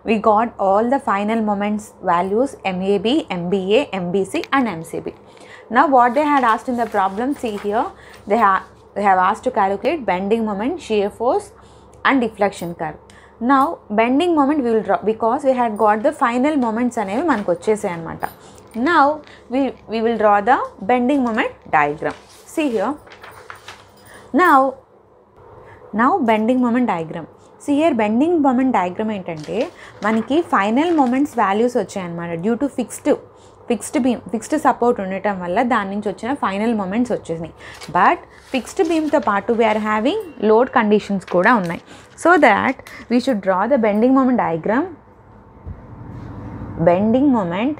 we got all the final moments values MAB, MBA, MBC and MCB. Now what they had asked in the problem, see here, they, ha- they have asked to calculate bending moment, shear force and deflection curve. Now bending moment we will draw because we had got the final moments అనేవి మనకు వచ్చేసాయి అనమాట now we we will draw the bending moment diagram see here now now bending moment diagram so here bending moment diagram ఏంటంటే మనకి final moments values వచ్చాయన్నమాట due to fixed fixed beam fixed support ఉండటం వల్ల దాని నుంచి వచ్చిన ఫైనల్ మూమెంట్స్ వచ్చేసినాయి బట్ ఫిక్స్డ్ బీమ్తో పాటు వీఆర్ హ్యావింగ్ లోడ్ కండిషన్స్ కూడా ఉన్నాయి so that we should draw the bending moment diagram bending moment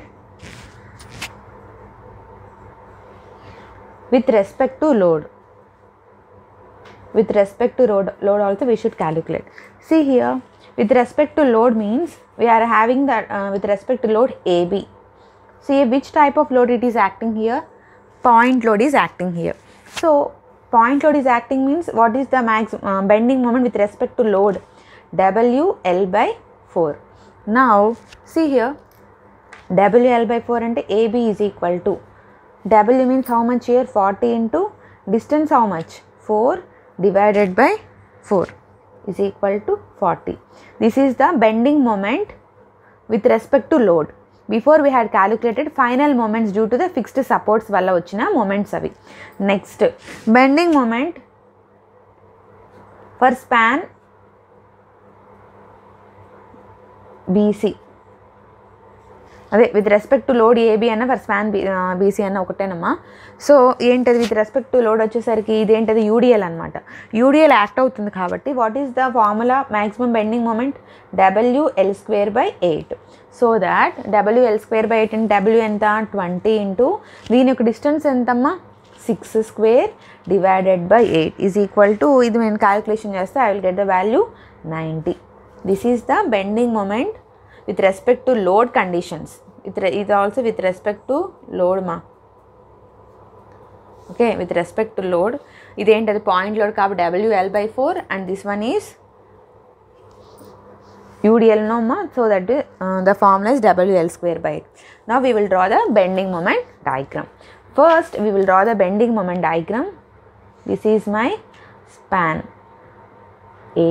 with respect to load with respect to load, load also we should calculate see here with respect to load means we are having that uh, with respect to load ab see which type of load it is acting here point load is acting here so point load is acting means what is the max uh, bending moment with respect to load wl by 4 now see here wl by 4 అంటే ab is equal to w means how much here 40 into distance how much 4 divided by 4 is equal to 40 this is the bending moment with respect to load before we had calculated final moments due to the fixed supports వల్ల వచ్చిన moments అవి next bending moment for span BC అదే with respect to load AB అన్న for span B BC అన్న ఒకటేనమ్మా so ఏంటది with respect to load వచ్చేసరికి ఇదేంటది యూడిఎల్ అనమాట యూడిఎల్ యాక్ట్ అవుతుంది కాబట్టి what is the formula maximum bending moment WL square by eight so that WL square by eight into W ఎంత twenty into దీని యొక్క డిస్టెన్స్ ఎంతమ్మా six square divided by eight is equal to ఇది నేను calculation చేస్తే I will get the value ninety this is the bending moment with respect to load conditions it re- is also with respect to load ma okay with respect to load ఇదేంటది point load కాబట్టి WL by four and this one is UDL నోమా so that the formula is WL square by eight నా we will draw the bending moment diagram first we will draw the bending moment diagram this is my span A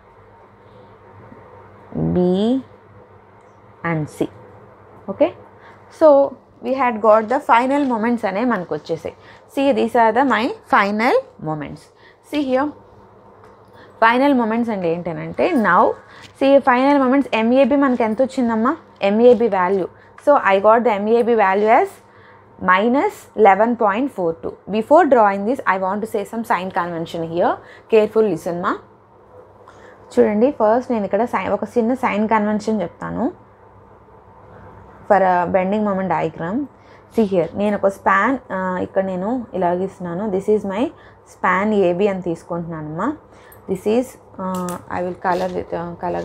B and C okay so we had got the final moments అనే మనకు వచ్చేసాయి see these are the my final moments see here final moments అంటే ఏంటంటే now see final moments MAB మనకి ఎంత వచ్చిందమ్మా MAB value so I got the MAB value as minus eleven point four two before drawing this I want to say some sign convention here careful listen మా చూడండి first నేను ఇక్కడ సై ఒక చిన్న సైన్ కన్వెన్షన్ చెప్తాను for bending moment diagram see here నేను ఒక స్పాన్ ఇక్కడ నేను ఇలా గీస్తున్నాను this is my span AB అని తీసుకుంటున్నానమ్మా this is I will colour with colour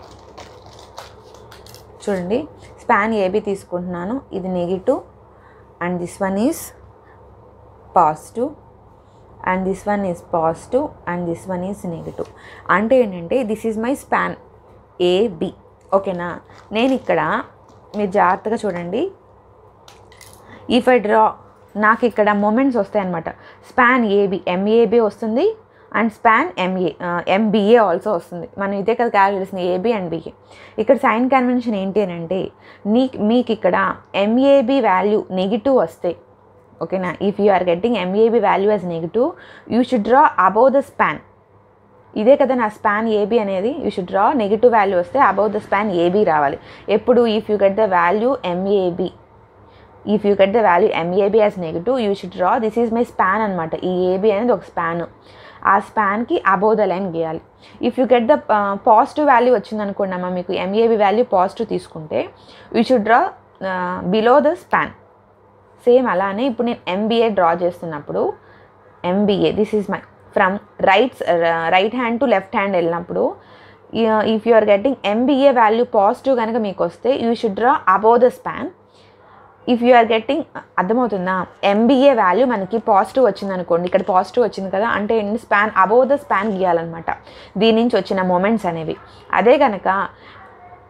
చూడండి స్పాన్ ఏబి తీసుకుంటున్నాను ఇది negative and this one is positive and this one is positive and this one is negative అంటే ఏంటంటే this is my span AB ఓకేనా నేను ఇక్కడ మీరు జాగ్రత్తగా చూడండి ఇఫ్ ఐ డ్రా నాకు ఇక్కడ మూమెంట్స్ వస్తాయి అనమాట స్పాన్ ఏబి ఎంఏబి వస్తుంది and span MA MBA also వస్తుంది మనం ఇదే కదా క్యాలిక్యులేషన్ ఏబి అండ్ బిఏ ఇక్కడ సైన్ కన్వెన్షన్ ఏంటి అని అంటే నీ మీకు ఇక్కడ ఎంఏబి వాల్యూ నెగిటివ్ వస్తే ఓకేనా if you are getting MAB value as negative you should draw above the span ఇదే కదా నా స్పాన్ ఏబీ అనేది you should draw negative value వస్తే అబౌవ్ ద స్పాన్ ఏబీ రావాలి ఎప్పుడు if you get the value MAB if you get the value MAB as negative you should draw this is my span అనమాట ఈ AB అనేది ఒక span ఆ స్పాన్కి above the line గీయాలి if you get the positive value వచ్చింది అనుకోండి అమ్మ మీకు ఎంఏబి వాల్యూ పాజిటివ్ తీసుకుంటే you should draw below the span same అలానే ఇప్పుడు నేను ఎంబీఏ డ్రా చేస్తున్నప్పుడు MBA this is my from rights right hand to left hand వెళ్ళినప్పుడు if you are getting MBA value positive కనుక మీకు వస్తే you should draw above the span if you are getting అర్థమవుతుందా MBA value మనకి positive వచ్చింది అనుకోండి ఇక్కడ positive వచ్చింది కదా అంటే ఏంటి స్పాన్ అబౌవ్ ద స్పాన్ గీయాలన్నమాట దీని నుంచి వచ్చిన మూమెంట్స్ అనేవి అదే కనుక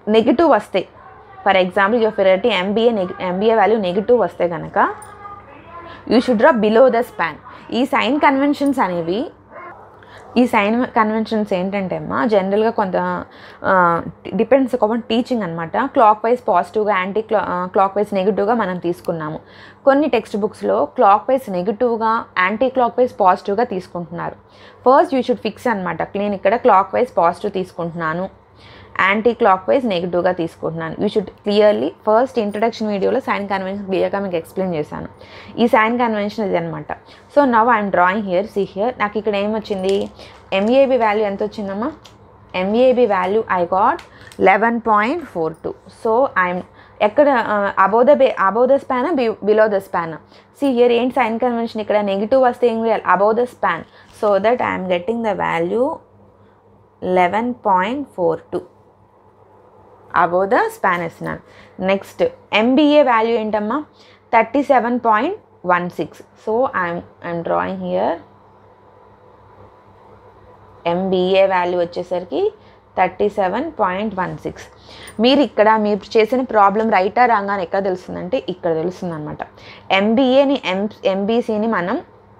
నెగిటివ్ వస్తాయి ఫర్ ఎగ్జాంపుల్ యువర్ ఫెరటీ ఎంబీఏ నెగి ఎంబీఏ వాల్యూ నెగిటివ్ వస్తే కనుక you should draw below the span ఈ సైన్ కన్వెన్షన్స్ అనేవి ఈ సైన్ కన్వెన్షన్స్ ఏంటంటే అమ్మా జనరల్గా కొంత డిపెండ్స్ ఒక టీచింగ్ అనమాట క్లాక్ వైజ్ పాజిటివ్గా యాంటీ క్లా క్లాక్ వైజ్ నెగిటివ్గా మనం తీసుకున్నాము కొన్ని టెక్స్ట్ బుక్స్లో క్లాక్ వైజ్ నెగిటివ్గా యాంటీ క్లాక్ వైజ్ పాజిటివ్గా తీసుకుంటున్నారు ఫస్ట్ యూ షుడ్ ఫిక్స్ అనమాట నేను ఇక్కడ క్లాక్ వైజ్ పాజిటివ్ తీసుకుంటున్నాను యాంటీ క్లాక్ వైజ్ నెగిటివ్గా తీసుకుంటున్నాను you should clearly first introduction వీడియోలో సైన్ కన్వెన్షన్ క్లియర్గా మీకు ఎక్స్ప్లెయిన్ చేశాను ఈ సైన్ కన్వెన్షన్ ఇది అనమాట so now I'm drawing here see here నాకు ఇక్కడ ఏమొచ్చింది ఎంఏబి వాల్యూ ఎంత వచ్చిందమ్మా MAB value I got eleven point four two so I'm ఎక్కడ అబౌ ద బే above the span below the span see here ఏంటి సైన్ కన్వెన్షన్ ఇక్కడ negative వస్తే ఏం చేయాలి above the span so that I'm getting the value eleven point four two above the span ఇస్తున్నాను next MBA value ఏంటమ్మా thirty seven point one six so I'm I'm drawing here MBA value వచ్చేసరికి thirty seven point one six మీరు ఇక్కడ మీరు చేసిన problem రైటా రాంగా అని ఎక్కడ తెలుస్తుందంటే ఇక్కడ తెలుస్తుంది అనమాట ఎంబీఏని ఎం ఎంబీసీని మనం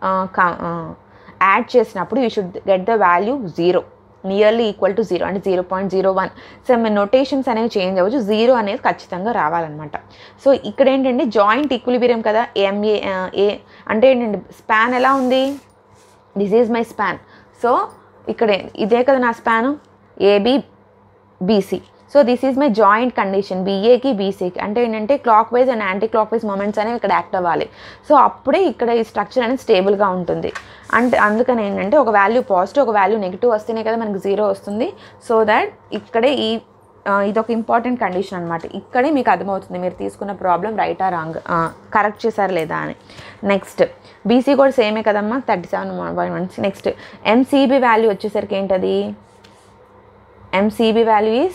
యాడ్ చేసినప్పుడు you should get the value zero nearly equal to zero అంటే zero point zero one so మీ నొటేషన్స్ అనేవి చేంజ్ అవ్వచ్చు జీరో అనేది ఖచ్చితంగా రావాలన్నమాట సో ఇక్కడ ఏంటంటే జాయింట్ ఈక్విలిబిరియం కదా ఎంఏ ఏ అంటే ఏంటంటే స్పాన్ ఎలా ఉంది this is my span so ఇక్కడ ఇదే కదా నా span AB BC so this is my joint condition బీఏకి బీసీకి అంటే ఏంటంటే clock wise and anti clockwise moments అనేవి ఇక్కడ యాక్ట్ అవ్వాలి సో అప్పుడే ఇక్కడ ఈ స్ట్రక్చర్ అనేది స్టేబుల్గా ఉంటుంది అంటే అందుకని ఏంటంటే ఒక వాల్యూ పాజిటివ్ ఒక వాల్యూ నెగిటివ్ వస్తేనే కదా మనకి జీరో వస్తుంది సో దాట్ ఇక్కడే ఈ ఇది ఒక ఇంపార్టెంట్ కండిషన్ అనమాట ఇక్కడే మీకు అర్థమవుతుంది మీరు తీసుకున్న ప్రాబ్లం రైటా రాంగ్ కరెక్ట్ చేశారు లేదా అని నెక్స్ట్ బీసీ కూడా సేమే కదమ్మా thirty seven point one next MCB value వచ్చేసరికి ఏంటది MCB value is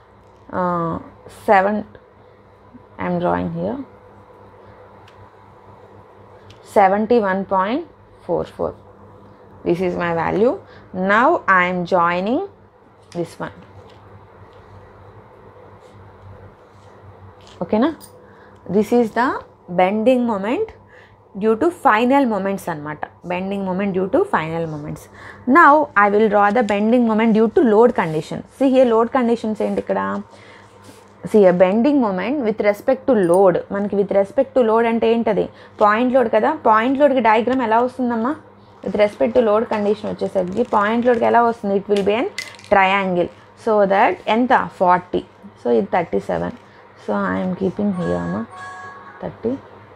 seven I'm drawing here seventy one point four four this is my value now I'm joining this one ఓకేనా this is the bending moment due to final moments అనమాట bending moment due to final moments now I will draw the bending moment due to load condition see here load conditions ఏంటి ఇక్కడ see bending moment with respect to load మనకి with respect to load అంటే ఏంటది point load కదా point లోడ్కి diagram ఎలా వస్తుందమ్మా with respect to load condition వచ్చేసరికి పాయింట్ లోడ్కి ఎలా వస్తుంది it will be an triangle so that ఎంత ఫార్టీ సో ఇది thirty seven so I'm keeping here అమ్మా thirty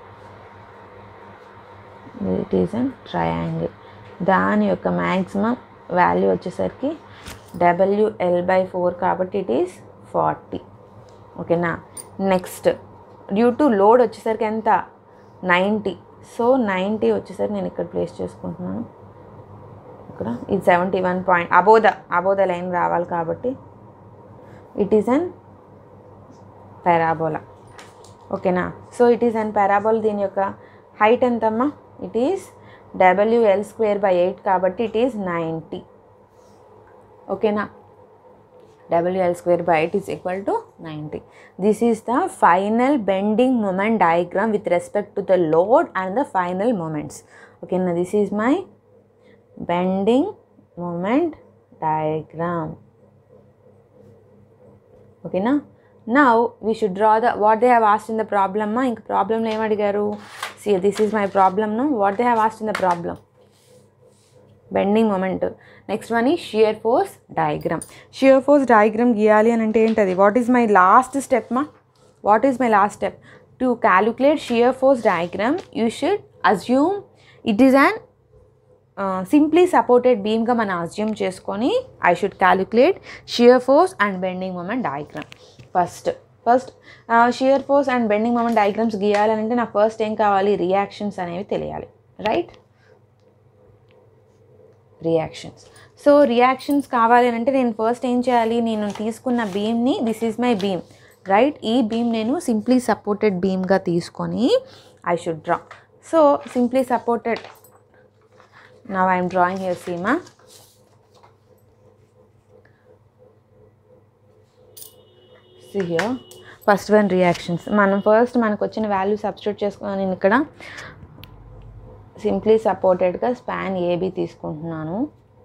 it is an triangle దాని యొక్క మ్యాక్సిమం వాల్యూ వచ్చేసరికి డబ్ల్యూఎల్ బై ఫోర్ కాబట్టి ఇట్ ఈస్ ఫార్టీ ఓకేనా నెక్స్ట్ డ్యూ టు లోడ్ వచ్చేసరికి ఎంత నైంటీ సో నైంటీ వచ్చేసరికి నేను ఇక్కడ ప్లేస్ చేసుకుంటున్నాను ఇక్కడ ఇది seventy one point above the above the line రావాలి కాబట్టి ఇట్ ఈస్ అన్ పారాబోలా ఓకేనా so it is an parabola దీని యొక్క హైట్ ఎంతమ్మా it is WL square by eight కాబట్టి ఇట్ ఈస్ నైంటీ ఓకేనా WL square by eight is equal to ninety this is the final bending moment diagram with respect to the load and the final moments ఓకేనా this is my bending moment diagram ఓకేనా now we should draw the what they have asked in the problem ఇంక ప్రాబ్లంలో ఏం అడిగారు see this is my ప్రాబ్లమ్ను what they have asked in the problem bending moment next one ఈ shear force diagram shear force diagram గీయాలి అని అంటే ఏంటది what is my last step మా what is my last step to calculate shear force diagram you should assume it is an simply supported బీమ్గా మనం assume చేసుకొని I should calculate shear force and bending moment diagram first first shear force and bending moment diagrams గీయాలంటే నాకు first ఏం కావాలి reactions అనేవి తెలియాలి right reactions so reactions కావాలి అని అంటే నేను ఫస్ట్ ఏం చేయాలి నేను తీసుకున్న బీమ్ని this is my beam right ఈ బీమ్ నేను సింప్లీ సపోర్టెడ్ బీమ్గా తీసుకొని I should draw so simply supported now I'm drawing your సీమా see here first one reactions మనం ఫస్ట్ మనకు వచ్చిన వాల్యూ సబ్స్టిట్యూట్ చేసుకుని నేను ఇక్కడ సింప్లీ సపోర్టెడ్గా స్పాన్ ఏబి తీసుకుంటున్నాను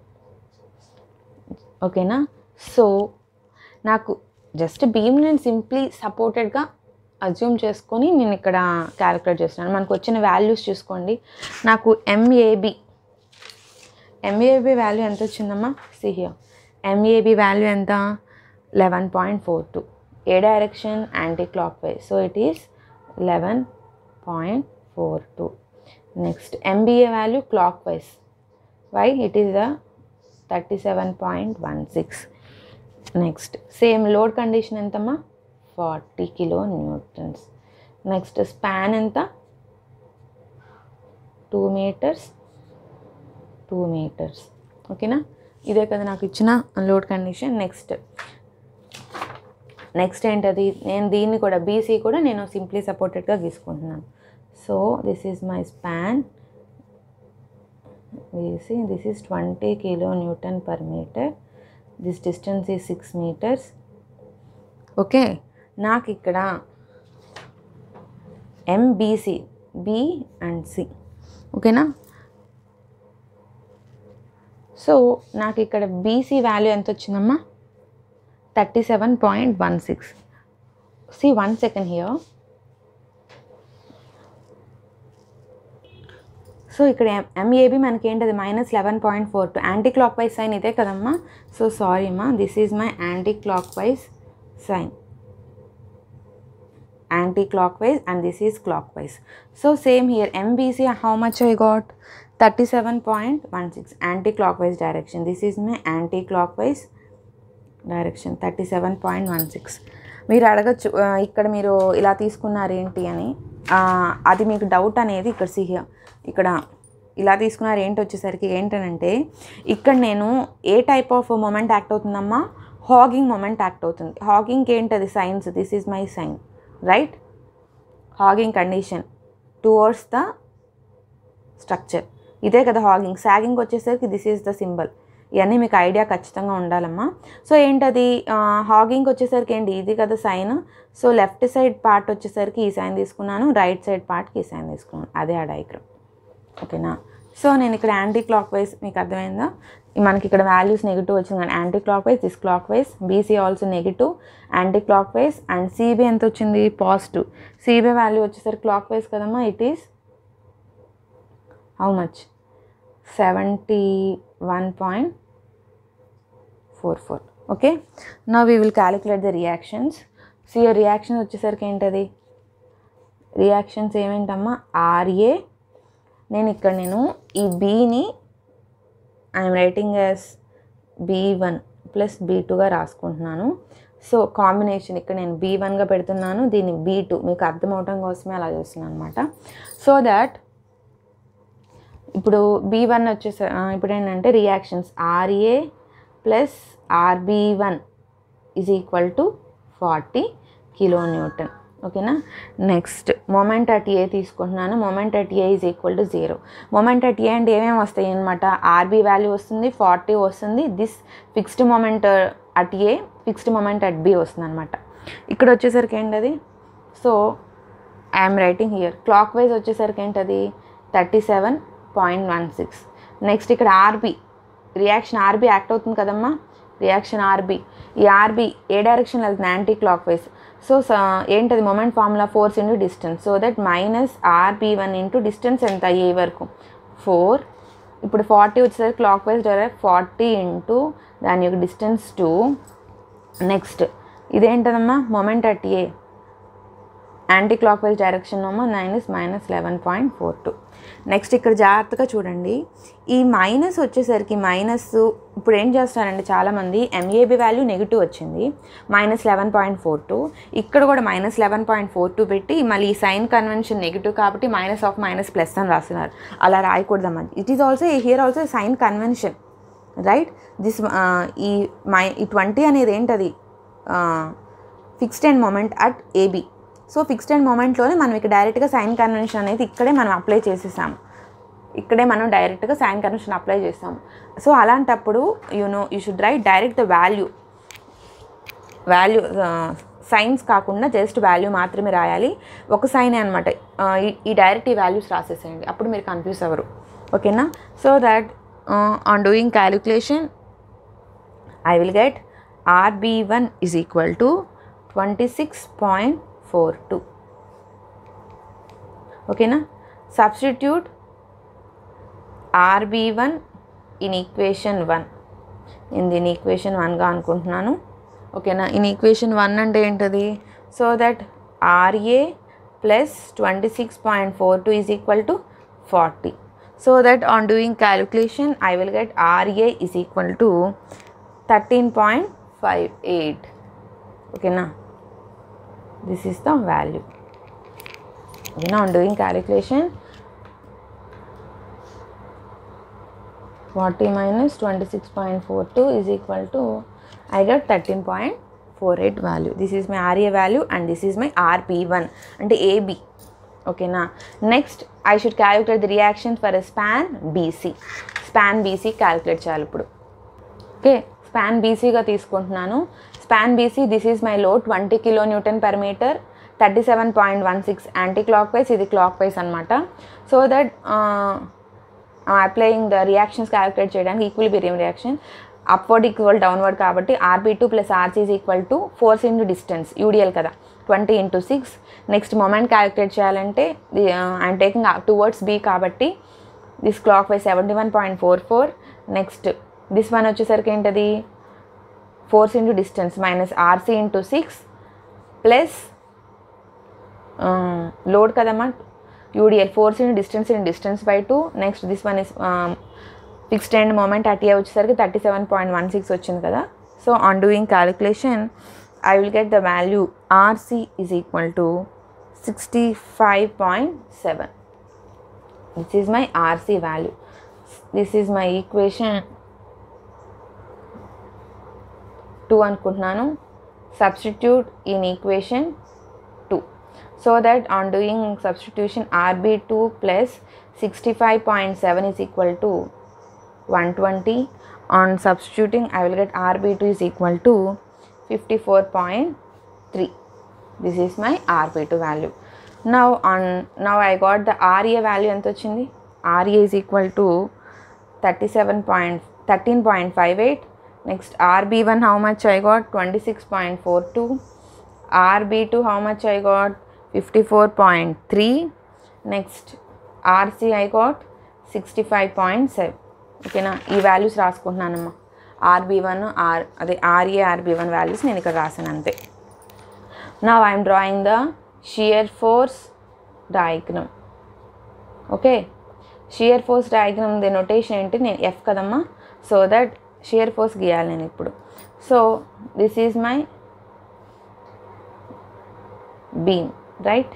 ఓకేనా సో నాకు జస్ట్ బీమ్ నేను సింప్లీ సపోర్టెడ్గా అజ్యూమ్ చేసుకొని నేను ఇక్కడ క్యాలిక్యులేట్ చేస్తున్నాను మనకు వచ్చిన వాల్యూస్ చూసుకోండి నాకు ఎంఏబి ఎంఏబి వాల్యూ ఎంత వచ్చిందమ్మా సిహియో ఎంఏబి వాల్యూ ఎంత eleven point four two a direction anti clock wise so it is eleven point four two next MBA value clockwise why it is the thirty seven point one six next same load condition ఎంతమ్మా forty kilo newtons next span ఎంత two metres two metres ఓకేనా ఇదే కదా నాకు ఇచ్చిన load condition next next ఏంటది నేను దీన్ని కూడా బీసీ కూడా నేను సింప్లీ సపోర్టెడ్గా గీసుకుంటున్నాను so this is my span BC this is twenty kilo newton per metre this distance is six metres okay నాకు ఇక్కడ ఎంబీసీ బి అండ్ సి ఓకేనా సో నాకు ఇక్కడ బీసీ వాల్యూ ఎంత వచ్చిందమ్మా thirty seven point one six see one second here so ఇక్కడ MAB మనకి ఏంటది minus eleven point four two anti clock wise sign ఇదే కదమ్మా సో సారీ అమ్మా this is my clock wise sign clock wise and this is clock wise so same here MBC how much I got thirty seven point one six anticlockwise direction this is my anticlockwise direction thirty seven point one six మీరు అడగచ్చు ఆ, ఇక్కడ మీరు ఇలా తీసుకున్నారు ఏంటి అని ఆ, అది మీకు డౌట్ అనేది ఇక్కడ సిహ ఇక్కడ ఇలా తీసుకున్నారు ఏంటి వచ్చేసరికి ఏంటనంటే ఇక్కడ నేను ఏ టైప్ ఆఫ్ మూమెంట్ యాక్ట్ అవుతుందమ్మా హాగింగ్ మూమెంట్ యాక్ట్ అవుతుంది హాగింగ్కి ఏంటది signs this is my sign right hogging condition towards the structure ఇదే కదా హాగింగ్ సాగింగ్ వచ్చేసరికి దిస్ ఈజ్ ద సింబల్ ఇవన్నీ మీకు ఐడియా ఖచ్చితంగా ఉండాలమ్మా సో ఏంటది హాగింగ్ వచ్చేసరికి ఏంటి ఇది కదా sign so left side part వచ్చేసరికి ఈ సైన్ తీసుకున్నాను రైట్ సైడ్ పార్ట్కి ఈ సైన్ తీసుకున్నాను అదే ఆ డయాగ్రామ్ ఓకేనా సో నేను ఇక్కడ యాంటీ క్లాక్ వైజ్ మీకు అర్థమైందా మనకి ఇక్కడ వాల్యూస్ నెగిటివ్ వచ్చింది కానీ anticlockwise this clockwise BC also negative clock wise and CB ఎంత వచ్చింది పాజిటివ్ సిబి వాల్యూ వచ్చేసరికి క్లాక్ వైజ్ కదమ్మా it is how much seventy one point four four okay నా we will calculate the reactions so ఈ reaction వచ్చేసరికి ఏంటది reactions ఏమేంటమ్మా RA నేను ఇక్కడ నేను ఈ బీని I'm writing as B one plus B టూగా రాసుకుంటున్నాను సో కాంబినేషన్ ఇక్కడ నేను బీ వన్గా పెడుతున్నాను దీన్ని బీ టూ మీకు అర్థం అవటం కోసమే అలా చేస్తున్నాను అనమాట సో దాట్ ఇప్పుడు బీ వన్ వచ్చేసే ఆ, ఇప్పుడు ఏంటంటే reactions RA plus RB one is equal to forty kilo newton ఓకేనా నెక్స్ట్ మొమెంట్ అట్ ఏ తీసుకుంటున్నాను moment at A is equal to zero moment at A అంటే ఏమేమి వస్తాయి అనమాట ఆర్బీ వాల్యూ వస్తుంది ఫార్టీ వస్తుంది this fixed moment at A fixed moment at B వస్తుంది అనమాట ఇక్కడ వచ్చేసరికి ఏంటది so I'm writing here clockwise వచ్చేసరికి ఏంటది thirty seven point one six next ఇక్కడ ఆర్బి రియాక్షన్ ఆర్బి యాక్ట్ అవుతుంది కదమ్మా రియాక్షన్ ఆర్బి ఈ ఆర్బి ఏ డైరెక్షన్ వెళ్తుంది యాంటీ క్లాక్ వైజ్ సో ఏంటది moment formula force into distance so that minus RB one into distance ఎంత ఏ వరకు four ఇప్పుడు ఫార్టీ వచ్చేసరికి clockwise direct forty into దాని యొక్క డిస్టెన్స్ టూ నెక్స్ట్ ఇదేంటదమ్మా moment at A anticlockwise direction ఏమో minus minus eleven point four two next ఇక్కడ జాగ్రత్తగా చూడండి ఈ మైనస్ వచ్చేసరికి మైనస్ ఇప్పుడు ఏం చేస్తారంటే చాలామంది ఎంఏబి వాల్యూ నెగిటివ్ వచ్చింది minus eleven point four two ఇక్కడ కూడా minus eleven point four two పెట్టి మళ్ళీ ఈ సైన్ కన్వెన్షన్ నెగిటివ్ కాబట్టి మైనస్ ఆఫ్ మైనస్ ప్లస్ అని రాస్తున్నారు అలా రాయకూడదమ్మా it is also here also sign convention right this ఈ మై ఈ ట్వంటీ అనేది ఏంటది fixed end moment at AB so fixed end మూమెంట్లోనే మనం ఇక్కడ డైరెక్ట్గా సైన్ కన్వెన్షన్ అనేది ఇక్కడే మనం అప్లై చేసేసాము ఇక్కడే మనం డైరెక్ట్గా సైన్ కన్వెన్షన్ అప్లై చేస్తాము సో అలాంటప్పుడు you know you should write direct the value value signs కాకుండా జస్ట్ వాల్యూ మాత్రమే రాయాలి ఒక సైన్ అనమాట ఈ డైరెక్ట్ ఈ వాల్యూస్ రాసేసేయండి అప్పుడు మీరు కన్ఫ్యూజ్ అవ్వరు ఓకేనా so that on doing calculation I will get RB1 is equal to 26.42. Okay na? Substitute RB1 in equation 1. In the equation 1 గా అనుకుంటున్నాను ఓకేనా ఇన్ ఈక్వేషన్ వన్ అంటే ఏంటది so that RA plus twenty six point four two is equal to forty so that on doing calculation I will get RA is equal to thirteen point five eight ఓకేనా this is the value ఓకేనా on doing calculation forty minus twenty six point four two is equal to I got thirteen point four eight value this is my RA value and this is my RP one అంటే AB ఓకేనా next I should calculate the reaction for a span BC span BC calculate చేయాలి ఇప్పుడు okay span బీసీగా తీసుకుంటున్నాను span BC this is my load twenty kilo newton per metre thirty seven point one six anticlockwise ఇది clockwise అనమాట so that applying the reactions calculate చేయడానికి equilibrium reaction upward equal downward కాబట్టి RB two plus RC is equal to force into distance UDL కదా twenty into six next moment calculate చేయాలంటే I'm taking towards B కాబట్టి this clockwise seventy one point four four next this one వచ్చేసరికి ఏంటది force into distance minus RC into six plus load కదమ్మా UDL force into distance in distance by two next this one is fixed end moment at A వచ్చేసరికి thirty seven point one six వచ్చింది కదా so on doing calculation I will get the value RC is equal to sixty five point seven this is my RC value this is my equation two అనుకుంటున్నాను substitute in equation two so that on doing substitution RB two plus sixty five point seven is equal to one twenty on substituting I will get RB two is equal to fifty four point three this is my RB two value now on now I got the RA value ఎంత వచ్చింది RA is equal to thirty seven point thirteen point five eight next RB1 how much I got 26.42 RB2 how much I got 54.3 next RC I got 65.7 ఓకేనా ఈ values రాసుకుంటున్నానమ్మా RB one or అదే RA RB one values నేను ఇక్కడ రాసాను అంతే నా I'm drawing the shear force diagram okay shear force diagram the notation ఏంటి నేను ఎఫ్ కదమ్మా సో దట్ షియర్ ఫోర్స్ గీయాలి నేను ఇప్పుడు so this is my beam right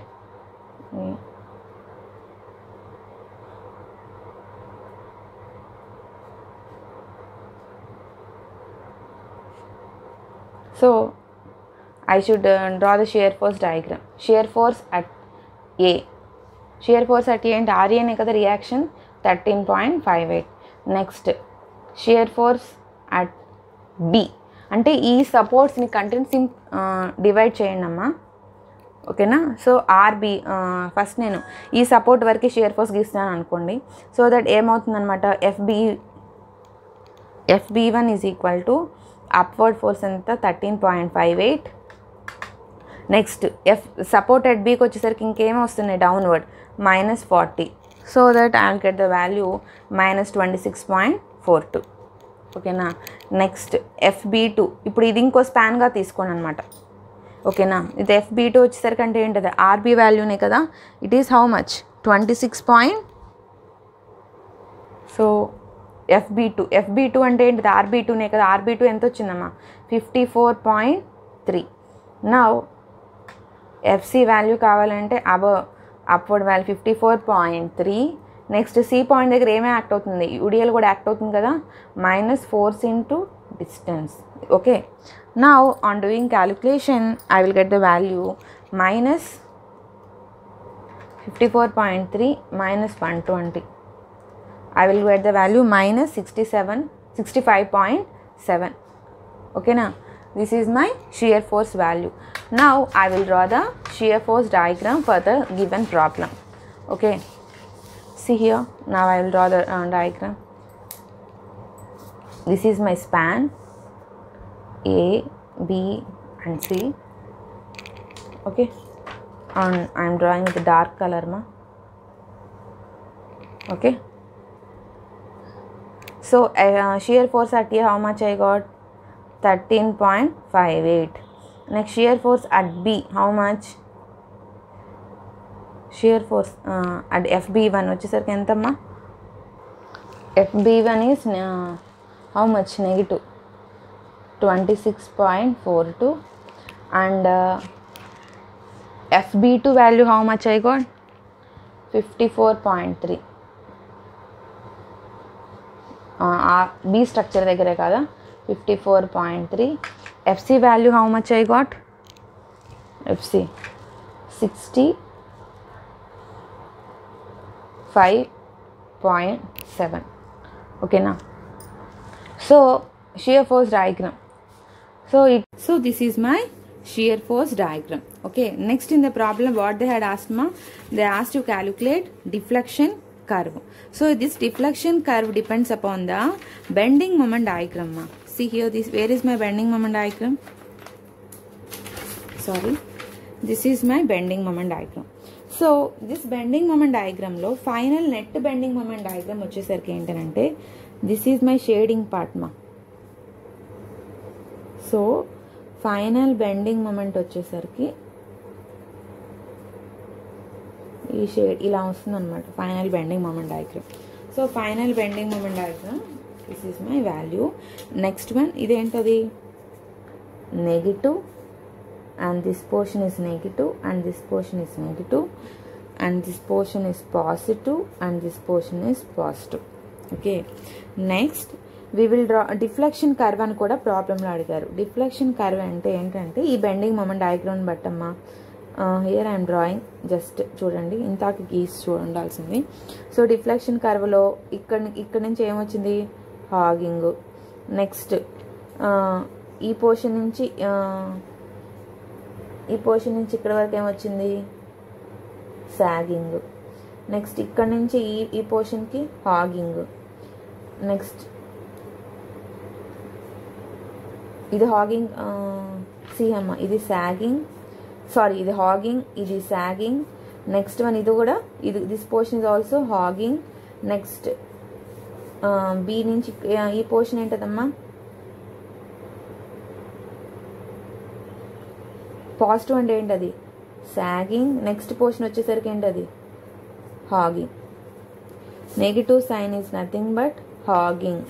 so I should draw the shear force diagram shear force at A shear force at A అంటే ఆర్ఏనే కదా reaction thirteen point five eight next shear force at B అంటే ఈ సపోర్ట్స్ని contents divide చేయండి అమ్మా ఓకేనా so RB first నేను ఈ సపోర్ట్ వరకు షియర్ ఫోర్స్ గీస్తున్నాను అనుకోండి సో దట్ ఏమవుతుందనమాట FB FB one is equal to upward force ఎంత thirteen point five eight next F support at బీకి వచ్చేసరికి ఇంకేం వస్తున్నాయి downward minus forty so that I will get the value minus twenty six point four two ఓకేనా next FB two ఇప్పుడు ఇది ఇంకో స్పాన్గా తీసుకోండి అనమాట ఓకేనా ఇది ఎఫ్బీ టూ వచ్చేసరికి అంటే ఏంటది ఆర్బీ వాల్యూనే కదా it is how much twenty six point so FB two FB two అంటే ఏంటిది ఆర్బీ టూనే కదా ఆర్బీ టూ ఎంత వచ్చిందమ్మా ఫిఫ్టీ ఫోర్ పాయింట్ త్రీ నా ఎఫ్సి వాల్యూ కావాలంటే అబ upward value fifty four point three next C point దగ్గర ఏమే యాక్ట్ అవుతుంది యూడిఎల్ కూడా యాక్ట్ అవుతుంది కదా minus force into distance okay నా on doing calculation I will get the value minus fifty four point three minus one twenty I will get the value minus sixty seven sixty five point seven ఓకేనా this is my shear force value now i will draw the shear force diagram for the given problem okay see here now i will draw the uh, diagram this is my span a b and c okay and i'm drawing with dark color ma okay so uh, shear force at here how much i got 13.58 next shear force at b how much shear force uh, at fb1 వచ్చేసరికి ఎంతమ్మా fb1 is uh, how much negative 26.42 and uh, fb2 value how much i got 54.3 B structure దగ్గరే కదా fifty four point three FC value how much I got FC sixty five point seven ఓకేనా so shear force diagram so it so this is my shear force diagram okay next in the problem what they had asked ma they asked to calculate deflection curve so this deflection curve depends upon the bending moment diagram ma see here this where is my bending moment diagram sorry this is my bending moment diagram so this bending moment డయాగ్రామ్లో final net bending moment diagram వచ్చేసరికి ఏంటంటే this is my shading part మా so final bending moment వచ్చేసరికి ఈ shade ఇలా వస్తుంది అనమాట final bending moment diagram so final bending moment diagram this is my value next one ఇదేంటది negative and this portion is negative and this portion is negative and this portion is positive and this portion is positive okay next we will draw deflection curve అని కూడా ప్రాబ్లంలో అడిగారు deflection curve అంటే ఏంటంటే ఈ bending moment diagram బట్టమ్మా here I'm drawing just చూడండి ఇంతాక గీస్ చూడాల్సింది సో డిఫ్లెక్షన్ కర్వ్లో ఇక్కడ ఇక్కడ నుంచి ఏమొచ్చింది హాగింగ్ నెక్స్ట్ ఈ పోర్షన్ నుంచి ఈ పోర్షన్ నుంచి ఇక్కడ వరకు ఏమొచ్చింది సాగింగ్ నెక్స్ట్ ఇక్కడ నుంచి ఈ ఈ పోర్షన్కి హాగింగ్ నెక్స్ట్ ఇది హాగింగ్ సి అమ్మ ఇది సాగింగ్ సారీ ఇది హాగింగ్ ఇది సాగింగ్ నెక్స్ట్ వన్ ఇది కూడా ఇది this portion is also hogging next B నుంచి ఈ పోర్షన్ ఏంటదమ్మా పాజిటివ్ అంటే ఏంటది సాగింగ్ నెక్స్ట్ పోర్షన్ వచ్చేసరికి ఏంటది hogging negative sign is nothing but hogging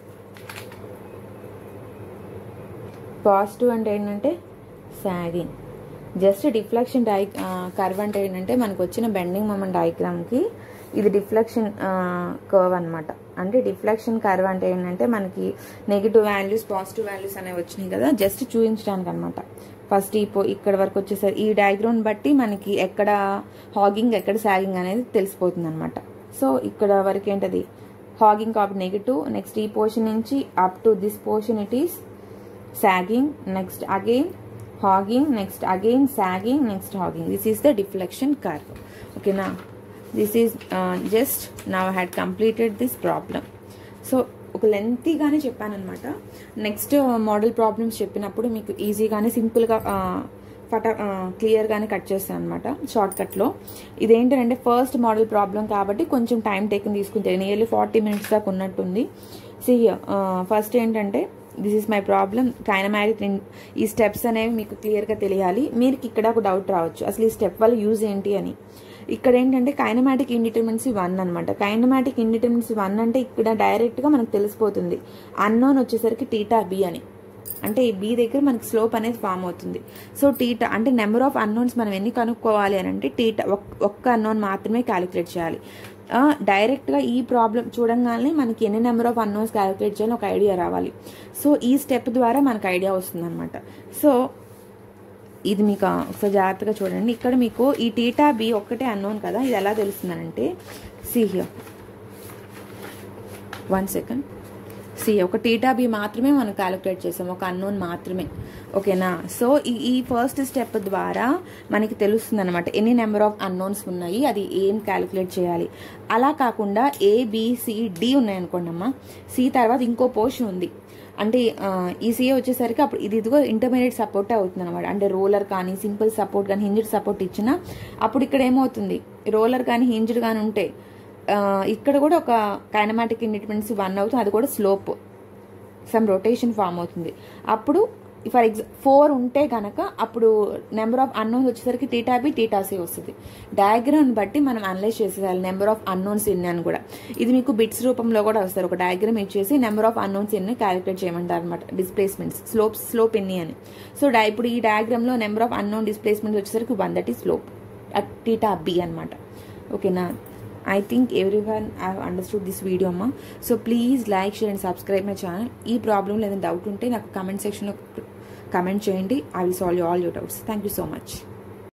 positive అంటే ఏంటంటే సాగింగ్ జస్ట్ డిఫ్లెక్షన్ డై కర్వ్ అంటే ఏంటంటే మనకు వచ్చిన బెండింగ్ మూమెంట్ డయాగ్రామ్కి ఇది డిఫ్లెక్షన్ కర్వ్ అనమాట అంటే డిఫ్లెక్షన్ కర్వ్ అంటే ఏంటంటే మనకి నెగిటివ్ వాల్యూస్ పాజిటివ్ వాల్యూస్ అనేవి వచ్చినాయి కదా జస్ట్ చూపించడానికి అనమాట ఫస్ట్ ఈ పో ఇక్కడ వరకు వచ్చేసరి ఈ డయాగ్రామ్ బట్టి మనకి ఎక్కడ హాగింగ్ ఎక్కడ సాగింగ్ అనేది తెలిసిపోతుంది అనమాట సో ఇక్కడ వరకు ఏంటది హాగింగ్ కాబట్టి నెగిటివ్ నెక్స్ట్ ఈ పోర్షన్ నుంచి up to this portion it is sagging next again hogging next again sagging next hogging this is the deflection curve ఓకేనా దిస్ ఈజ్ జస్ట్ నా had completed this problem so ఒక లెంతీగానే చెప్పానమాట next model problems చెప్పినప్పుడు మీకు ఈజీగానే సింపుల్గా ఫటా క్లియర్గానే cut చేస్తాను అనమాట షార్ట్ కట్లో ఇదేంటంటే ఫస్ట్ మోడల్ ప్రాబ్లం కాబట్టి కొంచెం టైం టేకన్ తీసుకుంటే నియర్లీ ఫార్టీ మినిట్స్ దాకా ఉన్నట్టుంది సి ఫస్ట్ ఏంటంటే this is my problem kinematic ఈ స్టెప్స్ అనేవి మీకు క్లియర్గా తెలియాలి మీరు ఇక్కడ ఒక డౌట్ రావచ్చు అసలు ఈ స్టెప్ వల్ల యూజ్ ఏంటి అని ఇక్కడ ఏంటంటే కైనమాటిక్ ఇండిటర్మినెన్సీ వన్ అనమాట కైనమాటిక్ ఇండిటర్మినెన్సీ వన్ అంటే ఇక్కడ డైరెక్ట్గా మనకు తెలిసిపోతుంది అన్నోన్ వచ్చేసరికి టీటా బి అని అంటే ఈ బి దగ్గర మనకి స్లోప్ అనేది ఫామ్ అవుతుంది సో టీటా అంటే నెంబర్ ఆఫ్ అన్నోన్స్ మనం ఎన్ని కనుక్కోవాలి అని అంటే టీటా ఒక్క అన్నోన్ మాత్రమే క్యాలిక్యులేట్ చేయాలి డైరెక్ట్గా ఈ ప్రాబ్లం చూడంగానే మనకి ఎన్ని నెంబర్ ఆఫ్ అన్నోన్స్ క్యాలిక్యులేట్ చేయాలని ఒక ఐడియా రావాలి సో ఈ స్టెప్ ద్వారా మనకు ఐడియా వస్తుంది అనమాట సో ఇది మీకు ఒకసారి జాగ్రత్తగా చూడండి ఇక్కడ మీకు ఈ టీటా బి ఒక్కటే అన్నోన్ కదా ఇది ఎలా తెలుస్తుందనంటే see here one second see see ఒక టీటా బి మాత్రమే మనం క్యాలిక్యులేట్ చేసాం ఒక అన్నోన్ మాత్రమే ఓకేనా సో ఈ ఈ ఫస్ట్ స్టెప్ ద్వారా మనకి తెలుస్తుంది అనమాట ఎన్ని నెంబర్ ఆఫ్ అన్నోన్స్ ఉన్నాయి అది ఏం క్యాలిక్యులేట్ చేయాలి అలా కాకుండా ఏ బిసి డి ఉన్నాయి అనుకోండి అమ్మా సి తర్వాత ఇంకో పోర్షన్ ఉంది అంటే ఈ సిఏ వచ్చేసరికి అప్పుడు ఇది ఇదిగో ఇంటర్మీడియట్ సపోర్ట్ అవుతుంది అనమాట అంటే రోలర్ కానీ సింపుల్ సపోర్ట్ కానీ హింజ్డ్ సపోర్ట్ ఇచ్చినా అప్పుడు ఇక్కడ ఏమవుతుంది రోలర్ కానీ హింజ్డ్ కానీ ఉంటే ఆ, ఇక్కడ కూడా ఒక కైనమాటిక్ ఇండిపెండెన్స్ వన్ అవుతుంది అది కూడా స్లోప్ సమ్ రొటేషన్ ఫామ్ అవుతుంది అప్పుడు ఫర్ ఎగ్జా ఫోర్ ఉంటే కనుక అప్పుడు నెంబర్ ఆఫ్ అన్నోన్స్ వచ్చేసరికి టీటా బి టీటా సి వస్తుంది డయాగ్రామ్ బట్టి మనం అనలైజ్ చేసేయాలి నెంబర్ ఆఫ్ అన్నోన్స్ ఎన్ని అని కూడా ఇది మీకు బిట్స్ రూపంలో కూడా వస్తారు ఒక డయాగ్రామ్ ఇచ్చేసి నెంబర్ ఆఫ్ అన్నోన్స్ ఎన్ని క్యాలిక్యులేట్ చేయమంటారు అనమాట డిస్ప్లేస్మెంట్స్ స్లోప్ స్లోప్ ఎన్ని అని సో డై ఇప్పుడు ఈ డయాగ్రామ్లో నెంబర్ ఆఫ్ అన్నోన్ డిస్ప్లేస్మెంట్స్ వచ్చేసరికి వన్ దట్ ఈ స్లోప్ అట్ టీటా బి అనమాట ఓకేనా I think everyone I understood this video అమ్మా so please like share and subscribe my channel ఈ ప్రాబ్లంలో ఏదైనా డౌట్ ఉంటే నాకు కమెంట్ సెక్షన్లో కమెంట్ చేయండి I will solve all your doubts thank you so much